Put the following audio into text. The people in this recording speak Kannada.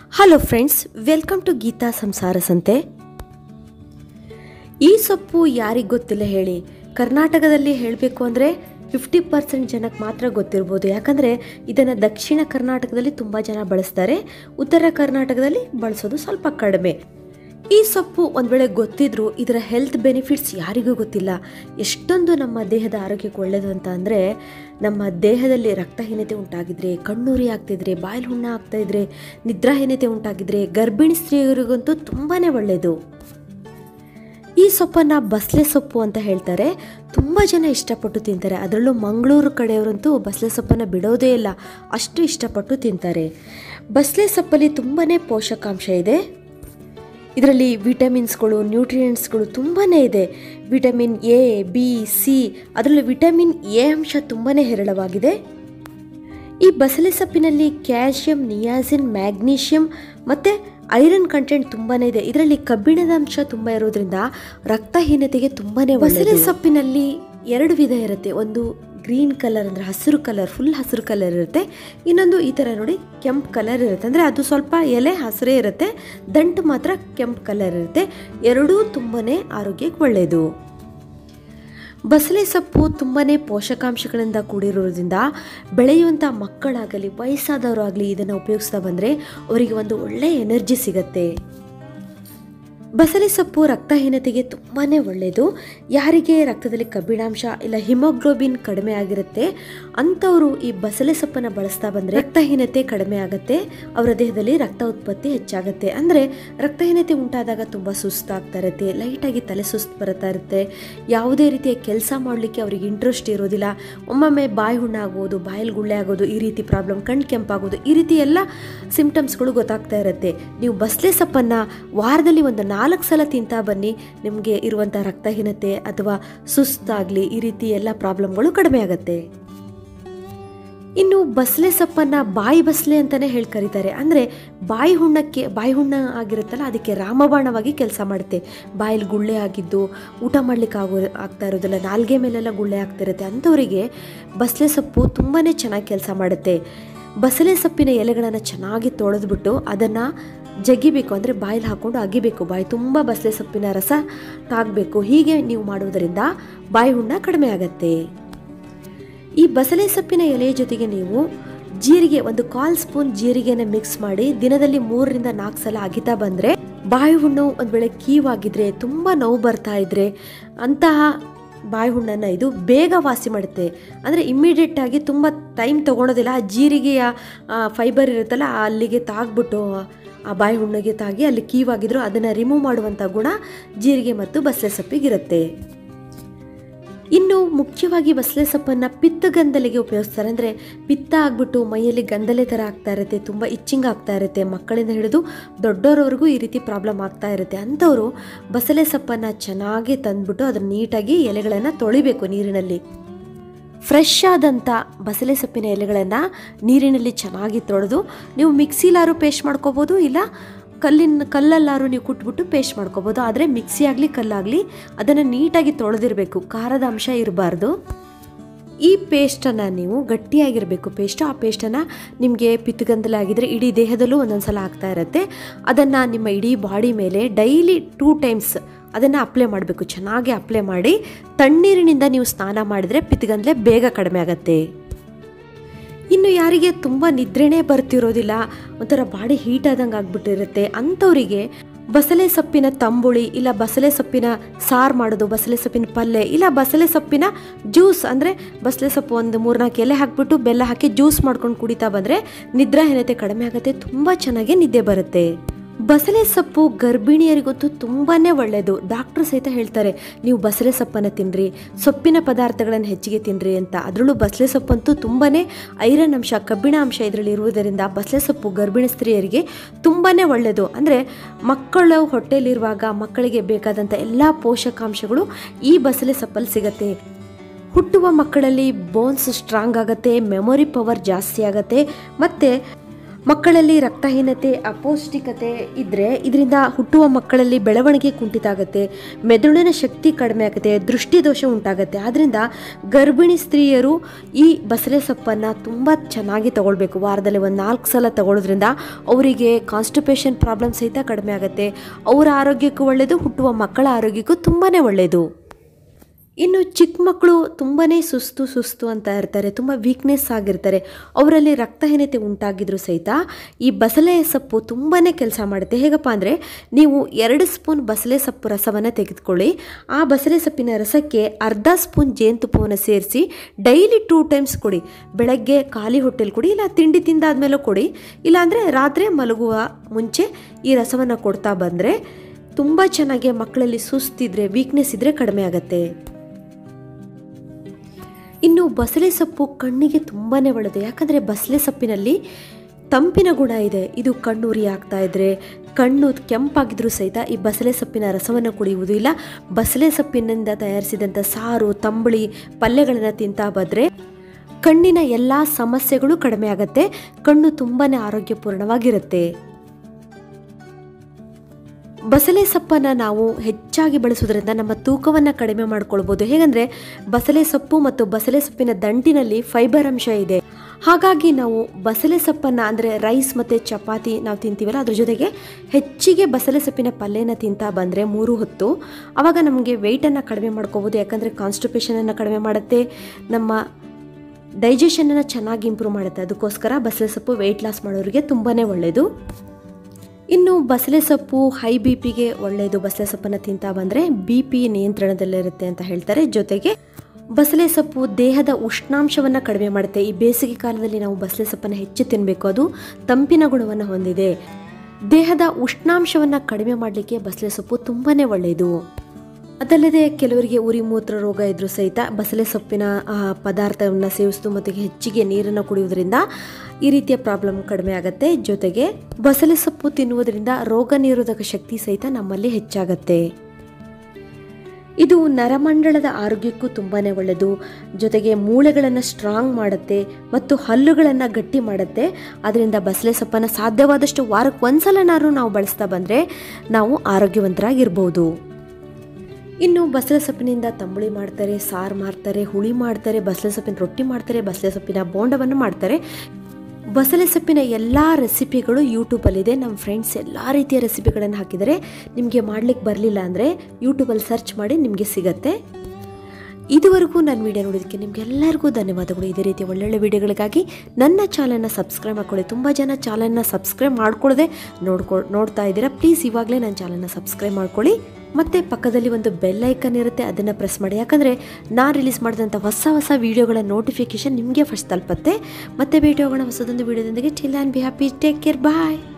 hello friends welcome to Geetha Samsara Sante ಈ ಸೊಪ್ಪು ಯಾರಿಗೆ ಗೊತ್ತಿಲ್ಲ ಹೇಳಿ ಕರ್ನಾಟಕದಲ್ಲಿ ಹೇಳಬೇಕು ಅಂದರೆ ಫಿಫ್ಟಿ ಪರ್ಸೆಂಟ್ ಜನಕ್ಕೆ ಮಾತ್ರ ಗೊತ್ತಿರ್ಬೋದು ಯಾಕಂದರೆ ಇದನ್ನು ದಕ್ಷಿಣ ಕರ್ನಾಟಕದಲ್ಲಿ ತುಂಬ ಜನ ಬಳಸ್ತಾರೆ ಉತ್ತರ ಕರ್ನಾಟಕದಲ್ಲಿ ಬಳಸೋದು ಸ್ವಲ್ಪ ಕಡಿಮೆ ಈ ಸೊಪ್ಪು ಒಂದು ವೇಳೆ ಗೊತ್ತಿದ್ರೂ ಇದರ ಹೆಲ್ತ್ ಬೆನಿಫಿಟ್ಸ್ ಯಾರಿಗೂ ಗೊತ್ತಿಲ್ಲ ಎಷ್ಟೊಂದು ನಮ್ಮ ದೇಹದ ಆರೋಗ್ಯಕ್ಕೆ ಒಳ್ಳೆಯದು ಅಂತ ಅಂದರೆ ನಮ್ಮ ದೇಹದಲ್ಲಿ ರಕ್ತಹೀನತೆ ಉಂಟಾಗಿದ್ರೆ ಕಣ್ಣುರಿ ಆಗ್ತಿದ್ರೆ ಬಾಯಲ್ಲಿ ಹುಣ್ಣ ಆಗ್ತಾ ಇದ್ರೆ ನಿದ್ರಾಹೀನತೆ ಉಂಟಾಗಿದ್ರೆ ಗರ್ಭಿಣಿ ಸ್ತ್ರೀಯರಿಗಂತೂ ತುಂಬಾ ಒಳ್ಳೆಯದು ಈ ಸೊಪ್ಪನ್ನು ಬಸಳೆ ಸೊಪ್ಪು ಅಂತ ಹೇಳ್ತಾರೆ ತುಂಬ ಜನ ಇಷ್ಟಪಟ್ಟು ತಿಂತಾರೆ ಅದರಲ್ಲೂ ಮಂಗಳೂರು ಕಡೆಯವರಂತೂ ಬಸಳೆ ಸೊಪ್ಪನ್ನು ಬಿಡೋದೇ ಇಲ್ಲ ಅಷ್ಟು ಇಷ್ಟಪಟ್ಟು ತಿಂತಾರೆ ಬಸಳೆ ಸೊಪ್ಪಲ್ಲಿ ತುಂಬಾ ಪೋಷಕಾಂಶ ಇದೆ ಇದರಲ್ಲಿ ವಿಟಮಿನ್ಸ್ಗಳು ನ್ಯೂಟ್ರಿಯೆಂಟ್ಸ್ಗಳು ತುಂಬಾ ಇದೆ ವಿಟಮಿನ್ ಎ ಬಿ ಸಿ ಅದರಲ್ಲೂ ವಿಟಮಿನ್ ಎ ಅಂಶ ತುಂಬಾ ಹೇರಳವಾಗಿದೆ ಈ ಬಸಳೆ ಸೊಪ್ಪಿನಲ್ಲಿ ಕ್ಯಾಲ್ಶಿಯಂ ನಿಯಾಸಿನ್ ಮ್ಯಾಗ್ನೀಷಿಯಂ ಮತ್ತು ಐರನ್ ಕಂಟೆಂಟ್ ತುಂಬಾ ಇದೆ ಇದರಲ್ಲಿ ಕಬ್ಬಿಣದ ಅಂಶ ತುಂಬ ಇರೋದ್ರಿಂದ ರಕ್ತಹೀನತೆಗೆ ತುಂಬಾ ಬಸಳೆ ಸೊಪ್ಪಿನಲ್ಲಿ ಎರಡು ವಿಧ ಇರುತ್ತೆ ಒಂದು ಗ್ರೀನ್ ಕಲರ್ ಅಂದರೆ ಹಸಿರು ಕಲರ್ ಫುಲ್ ಹಸಿರು ಕಲರ್ ಇರುತ್ತೆ ಇನ್ನೊಂದು ಈ ಥರ ನೋಡಿ ಕೆಂಪು ಕಲರ್ ಇರುತ್ತೆ ಅಂದರೆ ಅದು ಸ್ವಲ್ಪ ಎಲೆ ಹಸಿರೇ ಇರುತ್ತೆ ದಂಟು ಮಾತ್ರ ಕೆಂಪು ಕಲರ್ ಇರುತ್ತೆ ಎರಡೂ ತುಂಬಾ ಆರೋಗ್ಯಕ್ಕೆ ಒಳ್ಳೆಯದು ಬಸಳೆ ಸೊಪ್ಪು ತುಂಬಾ ಪೋಷಕಾಂಶಗಳಿಂದ ಕೂಡಿರೋದ್ರಿಂದ ಬೆಳೆಯುವಂಥ ಮಕ್ಕಳಾಗಲಿ ವಯಸ್ಸಾದವರು ಆಗಲಿ ಇದನ್ನು ಉಪಯೋಗಿಸ್ತಾ ಬಂದರೆ ಅವರಿಗೆ ಒಂದು ಒಳ್ಳೆಯ ಎನರ್ಜಿ ಸಿಗತ್ತೆ ಬಸಳೆ ಸೊಪ್ಪು ರಕ್ತಹೀನತೆಗೆ ತುಂಬಾ ಒಳ್ಳೆಯದು ಯಾರಿಗೆ ರಕ್ತದಲ್ಲಿ ಕಬ್ಬಿಣಾಂಶ ಇಲ್ಲ ಹಿಮೋಗ್ಲೋಬಿನ್ ಕಡಿಮೆ ಆಗಿರುತ್ತೆ ಅಂಥವರು ಈ ಬಸಳೆ ಸೊಪ್ಪನ್ನು ಬಳಸ್ತಾ ಬಂದರೆ ರಕ್ತಹೀನತೆ ಕಡಿಮೆ ಆಗುತ್ತೆ ಅವರ ದೇಹದಲ್ಲಿ ರಕ್ತ ಉತ್ಪತ್ತಿ ಹೆಚ್ಚಾಗುತ್ತೆ ಅಂದರೆ ರಕ್ತಹೀನತೆ ಉಂಟಾದಾಗ ತುಂಬ ಸುಸ್ತಾಗ್ತಾ ಇರುತ್ತೆ ಲೈಟಾಗಿ ತಲೆ ಸುಸ್ತು ಬರ್ತಾ ಇರುತ್ತೆ ಯಾವುದೇ ರೀತಿಯ ಕೆಲಸ ಮಾಡಲಿಕ್ಕೆ ಅವ್ರಿಗೆ ಇಂಟ್ರೆಸ್ಟ್ ಇರೋದಿಲ್ಲ ಒಮ್ಮೊಮ್ಮೆ ಬಾಯಿ ಹುಣ್ಣ ಆಗೋದು ಬಾಯಲ್ಲಿ ಗುಳ್ಳೆ ಆಗೋದು ಈ ರೀತಿ ಪ್ರಾಬ್ಲಮ್ ಕಣ್ಣು ಕೆಂಪಾಗೋದು ಈ ರೀತಿ ಎಲ್ಲ ಸಿಂಪ್ಟಮ್ಸ್ಗಳು ಗೊತ್ತಾಗ್ತಾ ಇರುತ್ತೆ ನೀವು ಬಸಳೆ ಸೊಪ್ಪನ್ನು ವಾರದಲ್ಲಿ ಒಂದು ನಾಲ್ಕು ಸಲ ತಿಂತಾ ಬನ್ನಿ ನಿಮಗೆ ಇರುವಂಥ ರಕ್ತಹೀನತೆ ಅಥವಾ ಸುಸ್ತಾಗಲಿ ಈ ರೀತಿ ಎಲ್ಲ ಪ್ರಾಬ್ಲಮ್ಗಳು ಕಡಿಮೆ ಆಗುತ್ತೆ ಇನ್ನು ಬಸಳೆ ಸೊಪ್ಪನ್ನು ಬಾಯಿ ಬಸಳೆ ಅಂತಲೇ ಹೇಳಿ ಕರೀತಾರೆ ಅಂದರೆ ಬಾಯಿ ಹುಣ್ಣಕ್ಕೆ ಬಾಯಿ ಹುಣ್ಣ ಆಗಿರುತ್ತಲ್ಲ ಅದಕ್ಕೆ ರಾಮಬಾಣವಾಗಿ ಕೆಲಸ ಮಾಡುತ್ತೆ ಬಾಯಲ್ಲಿ ಗುಳ್ಳೆ ಆಗಿದ್ದು ಊಟ ಮಾಡ್ಲಿಕ್ಕೆ ಆಗೋ ಆಗ್ತಾ ಇರೋದಿಲ್ಲ ನಾಲ್ಗೆ ಮೇಲೆಲ್ಲ ಗುಳ್ಳೆ ಆಗ್ತಿರುತ್ತೆ ಅಂಥವರಿಗೆ ಬಸಳೆ ಸೊಪ್ಪು ತುಂಬಾ ಚೆನ್ನಾಗಿ ಕೆಲಸ ಮಾಡುತ್ತೆ ಬಸಳೆ ಸೊಪ್ಪಿನ ಎಲೆಗಳನ್ನು ಚೆನ್ನಾಗಿ ತೊಳೆದ್ಬಿಟ್ಟು ಅದನ್ನು ಜಗಿಬೇಕು ಅಂದರೆ ಬಾಯಲ್ಲಿ ಹಾಕ್ಕೊಂಡು ಅಗಿಬೇಕು ಬಾಯಿ ತುಂಬ ಬಸಳೆ ಸೊಪ್ಪಿನ ರಸ ತಾಗಬೇಕು ಹೀಗೆ ನೀವು ಮಾಡುವುದರಿಂದ ಬಾಯಿ ಹುಣ್ಣ ಕಡಿಮೆ ಆಗತ್ತೆ ಈ ಬಸಳೆ ಸೊಪ್ಪಿನ ಎಲೆಯ ಜೊತೆಗೆ ನೀವು ಜೀರಿಗೆ ಒಂದು ಕಾಲ್ ಸ್ಪೂನ್ ಜೀರಿಗೆನ ಮಿಕ್ಸ್ ಮಾಡಿ ದಿನದಲ್ಲಿ ಮೂರರಿಂದ ನಾಲ್ಕು ಸಲ ಅಗಿತಾ ಬಂದರೆ ಬಾಯಿ ಹುಣ್ಣು ಒಂದು ವೇಳೆ ಕೀವಾಗಿದ್ರೆ ತುಂಬ ನೋವು ಬರ್ತಾ ಇದ್ರೆ ಅಂತಹ ಬಾಯಿ ಹುಣ್ಣನ್ನು ಇದು ಬೇಗ ವಾಸಿ ಮಾಡುತ್ತೆ ಅಂದರೆ ಇಮ್ಮಿಡಿಯೇಟ್ ಆಗಿ ತುಂಬ ಟೈಮ್ ತೊಗೊಳೋದಿಲ್ಲ ಆ ಜೀರಿಗೆಯ ಫೈಬರ್ ಇರುತ್ತಲ್ಲ ಅಲ್ಲಿಗೆ ತಾಗ್ಬಿಟ್ಟು ಆ ಬಾಯಿ ಹುಣ್ಣಿಗೆ ತಾಗಿ ಅಲ್ಲಿ ಕೀವಾಗಿದ್ರು ಅದನ್ನು ರಿಮೂವ್ ಮಾಡುವಂಥ ಗುಣ ಜೀರಿಗೆ ಮತ್ತು ಬಸಳೆ ಸೊಪ್ಪಿಗಿರುತ್ತೆ ಇನ್ನು ಮುಖ್ಯವಾಗಿ ಬಸಳೆ ಸೊಪ್ಪನ್ನು ಪಿತ್ತಗಂದಲಿಗೆ ಉಪಯೋಗಿಸ್ತಾರೆ ಅಂದರೆ ಪಿತ್ತ ಆಗ್ಬಿಟ್ಟು ಮೈಯಲ್ಲಿ ಗಂದಲೆ ಥರ ಆಗ್ತಾ ಇರುತ್ತೆ ತುಂಬ ಇಚ್ಚಿಂಗ್ ಆಗ್ತಾ ಇರುತ್ತೆ ಮಕ್ಕಳಿಂದ ಹಿಡಿದು ದೊಡ್ಡೋರವರೆಗೂ ಈ ರೀತಿ ಪ್ರಾಬ್ಲಮ್ ಆಗ್ತಾ ಇರುತ್ತೆ ಅಂಥವರು ಬಸಳೆ ಸೊಪ್ಪನ್ನು ಚೆನ್ನಾಗಿ ತಂದ್ಬಿಟ್ಟು ಅದನ್ನು ನೀಟಾಗಿ ಎಲೆಗಳನ್ನು ತೊಳಿಬೇಕು ನೀರಿನಲ್ಲಿ ಫ್ರೆಶ್ ಆದಂಥ ಬಸಳೆ ಸೊಪ್ಪಿನ ಎಲೆಗಳನ್ನು ನೀರಿನಲ್ಲಿ ಚೆನ್ನಾಗಿ ತೊಳೆದು ನೀವು ಮಿಕ್ಸಿಲಾರು ಪೇಸ್ಟ್ ಮಾಡ್ಕೋಬೋದು ಇಲ್ಲ ಕಲ್ಲಿನ ಕಲ್ಲಲ್ಲಾರು ನೀವು ಕುಟ್ಬಿಟ್ಟು ಪೇಸ್ಟ್ ಮಾಡ್ಕೋಬೋದು ಆದರೆ ಮಿಕ್ಸಿ ಆಗಲಿ ಕಲ್ಲಾಗಲಿ ಅದನ್ನು ನೀಟಾಗಿ ತೊಳೆದಿರಬೇಕು ಖಾರದ ಅಂಶ ಇರಬಾರ್ದು ಈ ಪೇಸ್ಟನ್ನು ನೀವು ಗಟ್ಟಿಯಾಗಿರಬೇಕು ಪೇಸ್ಟ್ ಆ ಪೇಸ್ಟನ್ನು ನಿಮಗೆ ಪಿತ್ತಗಂದಲ ಆಗಿದ್ರೆ ಇಡೀ ದೇಹದಲ್ಲೂ ಒಂದೊಂದು ಸಲ ಆಗ್ತಾ ಇರುತ್ತೆ ಅದನ್ನು ನಿಮ್ಮ ಇಡೀ ಬಾಡಿ ಮೇಲೆ ಡೈಲಿ ಟೂ ಟೈಮ್ಸ್ ಅದನ್ನು ಅಪ್ಲೈ ಮಾಡಬೇಕು ಚೆನ್ನಾಗಿ ಅಪ್ಲೈ ಮಾಡಿ ತಣ್ಣೀರಿನಿಂದ ನೀವು ಸ್ನಾನ ಮಾಡಿದರೆ ಪಿತ್ತಗಂದಲೆ ಬೇಗ ಕಡಿಮೆ ಆಗುತ್ತೆ ಇನ್ನು ಯಾರಿಗೆ ತುಂಬ ನಿದ್ರೆನೇ ಬರ್ತಿರೋದಿಲ್ಲ ಒಂಥರ ಬಾಡಿ ಹೀಟ್ ಆದಂಗೆ ಆಗ್ಬಿಟ್ಟಿರುತ್ತೆ ಅಂಥವರಿಗೆ ಬಸಳೆ ಸೊಪ್ಪಿನ ತಂಬುಳಿ ಇಲ್ಲ ಬಸಳೆ ಸೊಪ್ಪಿನ ಸಾರು ಮಾಡೋದು ಬಸಳೆ ಸೊಪ್ಪಿನ ಪಲ್ಯ ಇಲ್ಲ ಬಸಳೆ ಸೊಪ್ಪಿನ ಜ್ಯೂಸ್ ಅಂದರೆ ಬಸಳೆ ಸೊಪ್ಪು ಒಂದು ಮೂರ್ನಾಲ್ಕು ಎಲೆ ಹಾಕ್ಬಿಟ್ಟು ಬೆಲ್ಲ ಹಾಕಿ ಜ್ಯೂಸ್ ಮಾಡ್ಕೊಂಡು ಕುಡಿತಾ ಬಂದರೆ ನಿದ್ರಾಹೀನತೆ ಕಡಿಮೆ ಆಗುತ್ತೆ ತುಂಬ ಚೆನ್ನಾಗಿ ನಿದ್ದೆ ಬರುತ್ತೆ ಬಸಳೆ ಸೊಪ್ಪು ಗರ್ಭಿಣಿಯರಿಗಂತೂ ತುಂಬಾ ಒಳ್ಳೆಯದು ಡಾಕ್ಟ್ರು ಸಹಿತ ಹೇಳ್ತಾರೆ ನೀವು ಬಸಳೆ ಸೊಪ್ಪನ್ನು ತಿನ್ನಿರಿ ಸೊಪ್ಪಿನ ಪದಾರ್ಥಗಳನ್ನು ಹೆಚ್ಚಿಗೆ ತಿನ್ನಿರಿ ಅಂತ ಅದರಲ್ಲೂ ಬಸಳೆ ಸೊಪ್ಪಂತೂ ತುಂಬಾ ಐರನ್ ಅಂಶ ಕಬ್ಬಿಣ ಅಂಶ ಇದರಲ್ಲಿ ಇರುವುದರಿಂದ ಬಸಳೆ ಸೊಪ್ಪು ಗರ್ಭಿಣಿ ಸ್ತ್ರೀಯರಿಗೆ ತುಂಬಾ ಒಳ್ಳೆಯದು ಅಂದರೆ ಮಕ್ಕಳು ಹೊಟ್ಟೆಯಲ್ಲಿರುವಾಗ ಮಕ್ಕಳಿಗೆ ಬೇಕಾದಂಥ ಎಲ್ಲ ಪೋಷಕಾಂಶಗಳು ಈ ಬಸಳೆ ಸೊಪ್ಪಲ್ಲಿ ಸಿಗತ್ತೆ ಹುಟ್ಟುವ ಮಕ್ಕಳಲ್ಲಿ ಬೋನ್ಸ್ ಸ್ಟ್ರಾಂಗ್ ಆಗುತ್ತೆ ಮೆಮೊರಿ ಪವರ್ ಜಾಸ್ತಿ ಆಗುತ್ತೆ ಮತ್ತು ಮಕ್ಕಳಲ್ಲಿ ರಕ್ತಹೀನತೆ ಅಪೌಷ್ಟಿಕತೆ ಇದ್ದರೆ ಇದರಿಂದ ಹುಟ್ಟುವ ಮಕ್ಕಳಲ್ಲಿ ಬೆಳವಣಿಗೆ ಕುಂಠಿತ ಆಗುತ್ತೆ ಮೆದುಳಿನ ಶಕ್ತಿ ಕಡಿಮೆ ಆಗುತ್ತೆ ದೃಷ್ಟಿದೋಷ ಉಂಟಾಗುತ್ತೆ ಆದ್ದರಿಂದ ಗರ್ಭಿಣಿ ಸ್ತ್ರೀಯರು ಈ ಬಸಳೆ ಸೊಪ್ಪನ್ನು ತುಂಬ ಚೆನ್ನಾಗಿ ತಗೊಳ್ಬೇಕು ವಾರದಲ್ಲಿ ಒಂದು ನಾಲ್ಕು ಸಲ ತಗೊಳ್ಳೋದ್ರಿಂದ ಅವರಿಗೆ ಕಾನ್ಸ್ಟಿಪೇಷನ್ ಪ್ರಾಬ್ಲಮ್ ಸಹಿತ ಕಡಿಮೆ ಆಗುತ್ತೆ ಅವರ ಆರೋಗ್ಯಕ್ಕೂ ಒಳ್ಳೆಯದು ಹುಟ್ಟುವ ಮಕ್ಕಳ ಆರೋಗ್ಯಕ್ಕೂ ತುಂಬಾ ಒಳ್ಳೆಯದು ಇನ್ನು ಚಿಕ್ಕ ಮಕ್ಕಳು ತುಂಬಾ ಸುಸ್ತು ಸುಸ್ತು ಅಂತ ಇರ್ತಾರೆ ತುಂಬ ವೀಕ್ನೆಸ್ ಆಗಿರ್ತಾರೆ ಅವರಲ್ಲಿ ರಕ್ತಹೀನತೆ ಉಂಟಾಗಿದ್ರು ಸಹಿತ ಈ ಬಸಳೆ ಸೊಪ್ಪು ತುಂಬಾ ಕೆಲಸ ಮಾಡುತ್ತೆ ಹೇಗಪ್ಪ ಅಂದರೆ ನೀವು ಎರಡು ಸ್ಪೂನ್ ಬಸಳೆ ಸೊಪ್ಪು ರಸವನ್ನು ತೆಗೆದುಕೊಳ್ಳಿ ಆ ಬಸಳೆ ಸೊಪ್ಪಿನ ರಸಕ್ಕೆ ಅರ್ಧ ಸ್ಪೂನ್ ಜೇನುತುಪ್ಪವನ್ನು ಸೇರಿಸಿ ಡೈಲಿ ಟೂ ಟೈಮ್ಸ್ ಕೊಡಿ ಬೆಳಗ್ಗೆ ಖಾಲಿ ಹೊಟ್ಟೆಲಿ ಕೊಡಿ ಇಲ್ಲ ತಿಂಡಿ ತಿಂದಾದ್ಮೇಲೂ ಕೊಡಿ ಇಲ್ಲಾಂದರೆ ರಾತ್ರಿ ಮಲಗುವ ಮುಂಚೆ ಈ ರಸವನ್ನು ಕೊಡ್ತಾ ಬಂದರೆ ತುಂಬ ಚೆನ್ನಾಗಿ ಮಕ್ಕಳಲ್ಲಿ ಸುಸ್ತಿದ್ರೆ ವೀಕ್ನೆಸ್ ಇದ್ದರೆ ಕಡಿಮೆ ಆಗುತ್ತೆ ಇನ್ನು ಬಸಳೆ ಸೊಪ್ಪು ಕಣ್ಣಿಗೆ ತುಂಬಾ ಒಳ್ಳೆಯದು ಯಾಕಂದರೆ ಬಸಳೆ ಸೊಪ್ಪಿನಲ್ಲಿ ತಂಪಿನ ಗುಣ ಇದೆ ಇದು ಕಣ್ಣು ಉರಿ ಆಗ್ತಾ ಇದ್ರೆ ಕಣ್ಣು ಕೆಂಪಾಗಿದ್ರೂ ಸಹಿತ ಈ ಬಸಳೆ ಸೊಪ್ಪಿನ ರಸವನ್ನು ಕುಡಿಯುವುದು ಇಲ್ಲ ಬಸಳೆ ಸೊಪ್ಪಿನಿಂದ ತಯಾರಿಸಿದಂಥ ಸಾರು ತಂಬಳಿ ಪಲ್ಯಗಳನ್ನು ತಿಂತಾ ಬಂದರೆ ಕಣ್ಣಿನ ಎಲ್ಲ ಸಮಸ್ಯೆಗಳು ಕಡಿಮೆ ಆಗುತ್ತೆ ಕಣ್ಣು ತುಂಬಾ ಆರೋಗ್ಯಪೂರ್ಣವಾಗಿರುತ್ತೆ ಬಸಳೆ ಸೊಪ್ಪನ್ನು ನಾವು ಹೆಚ್ಚಾಗಿ ಬಳಸೋದ್ರಿಂದ ನಮ್ಮ ತೂಕವನ್ನು ಕಡಿಮೆ ಮಾಡ್ಕೊಳ್ಬೋದು ಹೇಗೆಂದರೆ ಬಸಳೆ ಸೊಪ್ಪು ಮತ್ತು ಬಸಳೆ ಸೊಪ್ಪಿನ ದಂಟಿನಲ್ಲಿ ಫೈಬರ್ ಅಂಶ ಇದೆ ಹಾಗಾಗಿ ನಾವು ಬಸಳೆ ಸೊಪ್ಪನ್ನು ಅಂದರೆ ರೈಸ್ ಮತ್ತು ಚಪಾತಿ ನಾವು ತಿಂತೀವಲ್ಲ ಅದ್ರ ಜೊತೆಗೆ ಹೆಚ್ಚಿಗೆ ಬಸಳೆ ಸೊಪ್ಪಿನ ಪಲ್ಯನ ತಿಂತಾ ಬಂದರೆ ಮೂರು ಹೊತ್ತು ಆವಾಗ ನಮಗೆ ವೆಯ್ಟನ್ನು ಕಡಿಮೆ ಮಾಡ್ಕೋಬೋದು ಯಾಕಂದರೆ ಕಾನ್ಸ್ಟಿಪೇಷನನ್ನು ಕಡಿಮೆ ಮಾಡುತ್ತೆ ನಮ್ಮ ಡೈಜೆಷನನ್ನು ಚೆನ್ನಾಗಿ ಇಂಪ್ರೂವ್ ಮಾಡುತ್ತೆ ಅದಕ್ಕೋಸ್ಕರ ಬಸಳೆ ಸೊಪ್ಪು ವೆಯ್ಟ್ ಲಾಸ್ ಮಾಡೋರಿಗೆ ತುಂಬಾ ಒಳ್ಳೆಯದು ಇನ್ನು ಬಸಳೆ ಸೊಪ್ಪು ಹೈ ಬಿ ಪಿಗೆ ಒಳ್ಳೆಯದು ಬಸಳೆ ಸೊಪ್ಪನ್ನು ತಿಂತಾ ಬಂದರೆ ಬಿ ಪಿ ನಿಯಂತ್ರಣದಲ್ಲಿರುತ್ತೆ ಅಂತ ಹೇಳ್ತಾರೆ ಜೊತೆಗೆ ಬಸಳೆ ಸೊಪ್ಪು ದೇಹದ ಉಷ್ಣಾಂಶವನ್ನು ಕಡಿಮೆ ಮಾಡುತ್ತೆ ಈ ಬೇಸಿಗೆ ಕಾಲದಲ್ಲಿ ನಾವು ಬಸಳೆ ಸೊಪ್ಪನ್ನು ಹೆಚ್ಚು ತಿನ್ನಬೇಕು ಅದು ತಂಪಿನ ಗುಣವನ್ನು ಹೊಂದಿದೆ ದೇಹದ ಉಷ್ಣಾಂಶವನ್ನು ಕಡಿಮೆ ಮಾಡಲಿಕ್ಕೆ ಬಸಳೆ ಸೊಪ್ಪು ತುಂಬಾ ಒಳ್ಳೆಯದು ಅದಲ್ಲದೆ ಕೆಲವರಿಗೆ ಉರಿ ಮೂತ್ರ ರೋಗ ಇದ್ರೂ ಸಹಿತ ಬಸಳೆ ಸೊಪ್ಪಿನ ಆ, ಪದಾರ್ಥವನ್ನು ಸೇವಿಸಿತು ಮತ್ತು ಹೆಚ್ಚಿಗೆ ನೀರನ್ನು ಕುಡಿಯುವುದರಿಂದ ಈ ರೀತಿಯ ಪ್ರಾಬ್ಲಮ್ ಕಡಿಮೆ ಆಗುತ್ತೆ ಜೊತೆಗೆ ಬಸಳೆ ಸೊಪ್ಪು ತಿನ್ನುವುದರಿಂದ ರೋಗ ನಿರೋಧಕ ಶಕ್ತಿ ಸಹಿತ ನಮ್ಮಲ್ಲಿ ಹೆಚ್ಚಾಗತ್ತೆ ಇದು ನರಮಂಡಲದ ಆರೋಗ್ಯಕ್ಕೂ ತುಂಬಾ ಒಳ್ಳೆಯದು ಜೊತೆಗೆ ಮೂಳೆಗಳನ್ನು ಸ್ಟ್ರಾಂಗ್ ಮಾಡುತ್ತೆ ಮತ್ತು ಹಲ್ಲುಗಳನ್ನು ಗಟ್ಟಿ ಮಾಡುತ್ತೆ ಅದರಿಂದ ಬಸಳೆ ಸೊಪ್ಪನ್ನು ಸಾಧ್ಯವಾದಷ್ಟು ವಾರಕ್ಕೆ ಒಂದ್ಸಲನಾದ್ರೂ ನಾವು ಬಳಸ್ತಾ ಬಂದರೆ ನಾವು ಆರೋಗ್ಯವಂತರಾಗಿರ್ಬೋದು ಇನ್ನು ಬಸಳೆ ಸೊಪ್ಪಿನಿಂದ ತಂಬುಳಿ ಮಾಡ್ತಾರೆ ಸಾರು ಮಾಡ್ತಾರೆ ಹುಳಿ ಮಾಡ್ತಾರೆ ಬಸಳೆ ಸೊಪ್ಪಿನ ರೊಟ್ಟಿ ಮಾಡ್ತಾರೆ ಬಸಳೆ ಸೊಪ್ಪಿನ ಬೋಂಡವನ್ನು ಮಾಡ್ತಾರೆ ಬಸಳೆ ಸೊಪ್ಪಿನ ಎಲ್ಲ ರೆಸಿಪಿಗಳು ಯೂಟ್ಯೂಬಲ್ಲಿದೆ ನಮ್ಮ ಫ್ರೆಂಡ್ಸ್ ಎಲ್ಲ ರೀತಿಯ ರೆಸಿಪಿಗಳನ್ನು ಹಾಕಿದರೆ ನಿಮಗೆ ಮಾಡ್ಲಿಕ್ಕೆ ಬರಲಿಲ್ಲ ಅಂದರೆ ಯೂಟ್ಯೂಬಲ್ಲಿ ಸರ್ಚ್ ಮಾಡಿ ನಿಮಗೆ ಸಿಗತ್ತೆ ಇದುವರೆಗೂ ನನ್ನ ವಿಡಿಯೋ ನೋಡೋದಕ್ಕೆ ನಿಮಗೆಲ್ಲರಿಗೂ ಧನ್ಯವಾದಗಳು ಇದೇ ರೀತಿಯ ಒಳ್ಳೊಳ್ಳೆ ವಿಡಿಯೋಗಳಿಗಾಗಿ ನನ್ನ ಚಾನಲ್ನ ಸಬ್ಸ್ಕ್ರೈಬ್ ಮಾಡ್ಕೊಳ್ಳಿ ತುಂಬ ಜನ ಚಾನಲ್ನ ಸಬ್ಸ್ಕ್ರೈಬ್ ಮಾಡ್ಕೊಳ್ಳದೆ ನೋಡ್ಕೊ ನೋಡ್ತಾ ಇದ್ದೀರಾ ಪ್ಲೀಸ್ ಇವಾಗಲೇ ನನ್ನ ಚಾನಲ್ನ ಸಬ್ಸ್ಕ್ರೈಬ್ ಮಾಡ್ಕೊಳ್ಳಿ ಮತ್ತು ಪಕ್ಕದಲ್ಲಿ ಒಂದು ಬೆಲ್ ಐಕನ್ ಇರುತ್ತೆ ಅದನ್ನು ಪ್ರೆಸ್ ಮಾಡಿ ಯಾಕಂದರೆ ನಾನು ರಿಲೀಸ್ ಮಾಡಿದಂಥ ಹೊಸ ಹೊಸ ವೀಡಿಯೋಗಳ ನೋಟಿಫಿಕೇಷನ್ ನಿಮಗೆ ಫಸ್ಟ್ ತಲುಪತ್ತೆ ಮತ್ತೆ ಭೇಟಿ ಹೋಗೋಣ ಹೊಸದೊಂದು ವೀಡಿಯೋದೊಂದಿಗೆ till and be happy take care bye